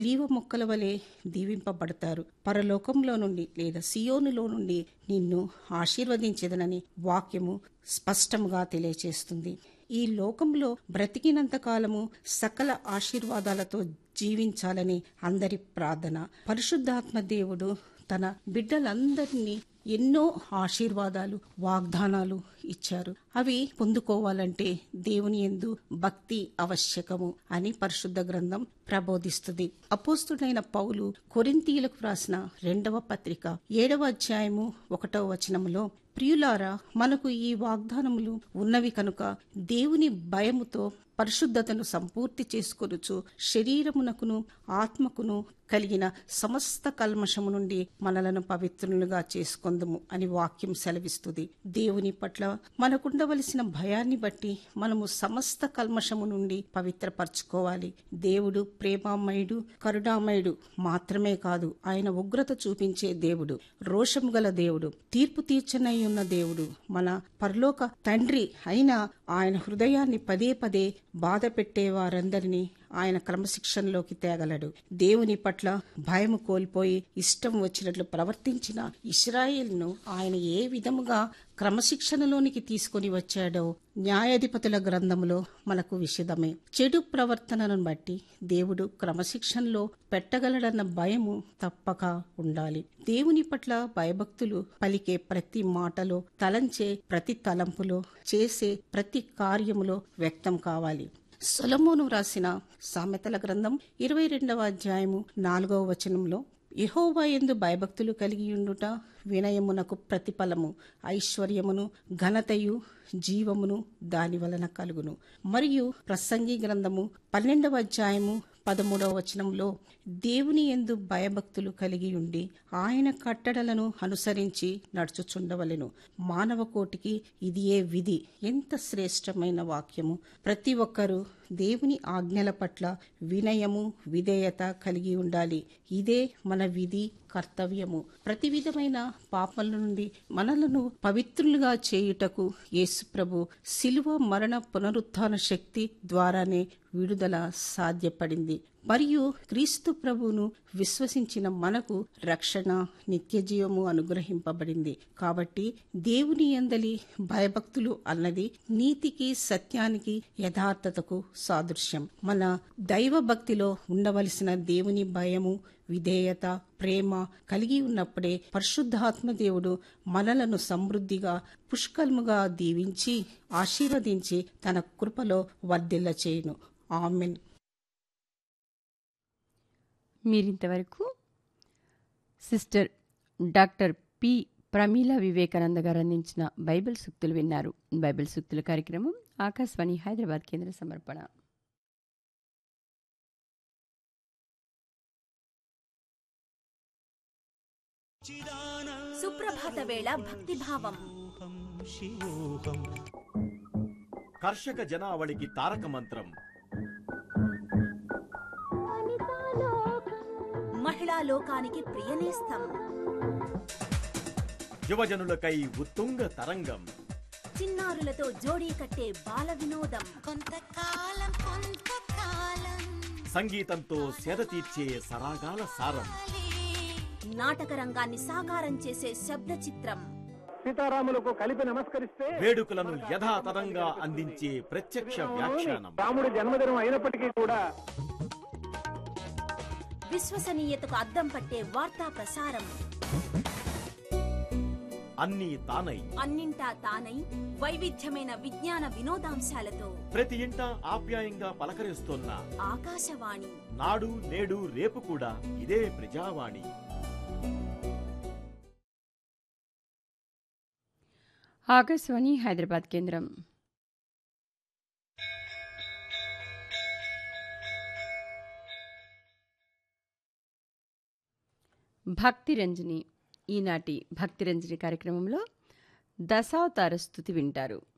లీవ మొక్కల వలె దీవింపబడతారు పరలోకంలో నుండి లేదా సియోనులో నుండి నిన్ను ఆశీర్వదించదనని వాక్యము స్పష్టంగా తెలియచేస్తుంది ఈ లోకంలో బ్రతికినంత కాలము సకల ఆశీర్వాదాలతో జీవించాలని అందరి ప్రార్థన పరిశుద్ధాత్మ దేవుడు తన బిడ్డలందరినీ ఎన్నో ఆశీర్వాదాలు వాగ్దానాలు ఇచ్చారు అవి పొందుకోవాలంటే దేవుని ఎందు భక్తి ఆవశ్యకము అని పరిశుద్ధ గ్రంథం ప్రబోధిస్తుంది అపోస్తుడైన పౌలు కొరింతీయులకు రాసిన రెండవ పత్రిక ఏడవ అధ్యాయము ఒకటవ వచనములో ప్రియులారా మనకు ఈ వాగ్దానములు ఉన్నవి కనుక దేవుని భయముతో పరిశుద్ధతను సంపూర్తి చేసుకొనుచు శరీరమునకును ఆత్మకును కలిగిన సమస్త కల్మషము నుండి మనలను పవిత్రులుగా చేసుకొందుము అని వాక్యం సెలవిస్తుంది దేవుని పట్ల మనకుండవలసిన భయాన్ని బట్టి మనము సమస్త కల్మషము నుండి పవిత్రపరచుకోవాలి దేవుడు ప్రేమామయుడు కరుణామయుడు మాత్రమే కాదు ఆయన ఉగ్రత చూపించే దేవుడు రోషము గల దేవుడు తీర్పు తీర్చనై ఉన్న దేవుడు మన పరలోక తండ్రి అయినా ఆయన హృదయాన్ని పదే పదే బాధ పెట్టే వారందరినీ ఆయన క్రమశిక్షణలోకి తేగలడు దేవుని పట్ల భయం కోల్పోయి ఇష్టం వచ్చినట్లు ప్రవర్తించిన ఇస్రాయేల్ను ఆయన ఏ విధముగా క్రమశిక్షణలోనికి తీసుకొని వచ్చాడో న్యాయాధిపతుల గ్రంథములో మనకు విషదమే చెడు ప్రవర్తనను బట్టి దేవుడు క్రమశిక్షణలో పెట్టగలడన్న భయము తప్పక ఉండాలి దేవుని పట్ల భయభక్తులు పలికే ప్రతి మాటలో తలంచే ప్రతి తలంపులో చేసే ప్రతి కార్యములో వ్యక్తం కావాలి సొలమోను రాసిన సామెతల గ్రంథం ఇరవై రెండవ అధ్యాయము నాలుగవ వచనంలో యహోవా ఎందు భయభక్తులు కలిగి ఉండుట వినయమునకు ప్రతిఫలము ఐశ్వర్యమును ఘనతయు జీవమును దాని వలన కలుగును మరియు ప్రసంగి గ్రంథము పన్నెండవ అధ్యాయము పదమూడవ వచనంలో దేవుని ఎందు భయభక్తులు కలిగి ఉండి ఆయన కట్టడలను అనుసరించి నడుచుచుండవలెను మానవ కోటికి ఇది ఏ విధి ఎంత శ్రేష్టమైన వాక్యము ప్రతి ఒక్కరూ దేవుని ఆజ్ఞల పట్ల వినయము విధేయత కలిగి ఉండాలి ఇదే మన విధి కర్తవ్యము ప్రతి విధమైన పాపల నుండి మనలను పవిత్రులుగా చేయుటకు యేసుప్రభు శిలువ మరణ పునరుత్థాన శక్తి ద్వారానే విడుదల సాధ్యపడింది మరియు క్రీస్తు ప్రభువును విశ్వసించిన మనకు రక్షణ నిత్య జీవము అనుగ్రహింపబడింది కాబట్టి దేవుని ఎందలి భయభక్తులు అన్నది నీతికి సత్యానికి యథార్థతకు సాదృశ్యం మన దైవ భక్తిలో ఉండవలసిన దేవుని భయము విధేయత ప్రేమ కలిగి ఉన్నప్పుడే పరిశుద్ధాత్మ దేవుడు మనలను సమృద్ధిగా పుష్కలముగా దీవించి ఆశీర్వదించి తన కృపలో వర్ధిల్ల చేయును ఆమెన్ మీరింతవరకు sister doctor P Pramila Vivekananda garu అందించిన బైబిల్ సూక్తులు విన్నారు బైబిల్ సూక్తుల కార్యక్రమం ఆకాశవాణి హైదరాబాద్ కేంద్ర సమర్పణ సుప్రభాత వేళ భక్తిభావం కర్షక జనావళికి తారక మంత్రం మహిళా లోకానికి ప్రియనేస్తం యువజనులకై ఉత్తుంగ తరంగం చిన్నారులతో జోడీ కట్టే బాల వినోదం కొంతకాలం కొంతకాలం సంగీతంతో సేద తీర్చే సరాగాల సారం నాటక రంగాన్ని సాకారం చేసే శబ్ద చిత్రం సీతారాములకు కలిపి నమస్కరిస్తే వేడుకలను యథాతథంగా అందించే ప్రత్యక్ష వ్యాఖ్యానం రాముడి జన్మదినం అయినప్పటికీ కూడా విశ్వసనీయతకు అద్దం పట్టే వార్తా ప్రసారం అన్నీ తానై అన్నింటా తానై వైవిధ్యమైన విజ్ఞాన వినోదాంశాలతో ప్రతి ఇంట ఆప్యాయంగా పలకరిస్తోన్న ఆకాశవాణి నాడు నేడు రేపు కూడా ఇదే ప్రజావాణి ఆకాశవాణి హైదరాబాద్ కేంద్రం భక్తి రంజని ఈనాటి భక్తి రంజని కార్యక్రమంలో దశావతార స్థుతి వింటారు